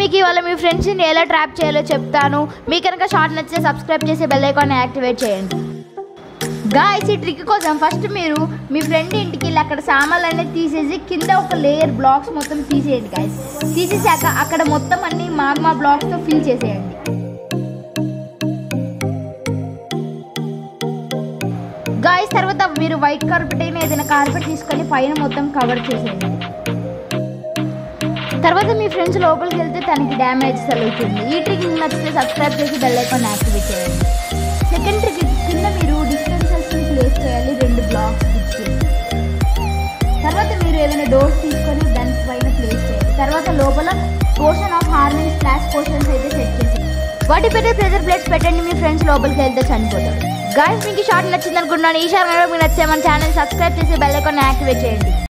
మీకు ఇవాళ మీ ఫ్రెండ్స్ని ఎలా ట్రాప్ చేయాలో చెప్తాను మీకు కనుక షార్ట్ నచ్చితే సబ్స్క్రైబ్ చేసి బెల్ ఐకాన్ యాక్టివేట్ చేయండి గాయస్ ఈ ట్రిక్ కోసం ఫస్ట్ మీరు మీ ఫ్రెండ్ ఇంటికి వెళ్ళి అక్కడ సామాన్లు అనేది తీసేసి కింద ఒక లేయర్ బ్లాక్స్ మొత్తం తీసేయండి గాయస్ తీసేసాక అక్కడ మొత్తం అన్ని మాగ్మా బ్లాక్స్తో ఫిల్ చేసేయండి గాయస్ తర్వాత మీరు వైట్ కార్పెట్ అయినా ఏదైనా కార్పెట్ తీసుకొని పైన మొత్తం కవర్ చేసేయండి తర్వాత మీ ఫ్రెండ్స్ లోపలికి వెళ్తే తనకి డ్యామేజ్ కలుగుతుంది ఈ ట్రిక్ మీకు నచ్చితే సబ్స్క్రైబ్ చేసి బెల్ ఐకాన్ యాక్టివేట్ చేయండి సెకండ్ ట్రిక్ కింద మీరు డిస్టెన్సెస్ని ప్లేస్ చేయాలి రెండు బ్లాక్స్ ఇచ్చి తర్వాత మీరు ఏదైనా డోర్స్ తీసుకొని దాని పైన ప్లేస్ చేయాలి తర్వాత లోపల portion of hormone splash portions అయితే సెట్ చేసి వాటి పెద్ద ప్రెజర్ ప్లేట్స్ పెట్టండి మీ ఫ్రెండ్స్ లోపలికి వెళ్తే చనిపోతారు గాయస్ మీకు షార్ట్ నచ్చింది అనుకుంటున్నాను ఈ షార్ట్ మీకు నచ్చే మన ఛానల్ సబ్స్క్రైబ్ చేసి బెల్ ఐకాన్ యాక్టివేట్ చేయండి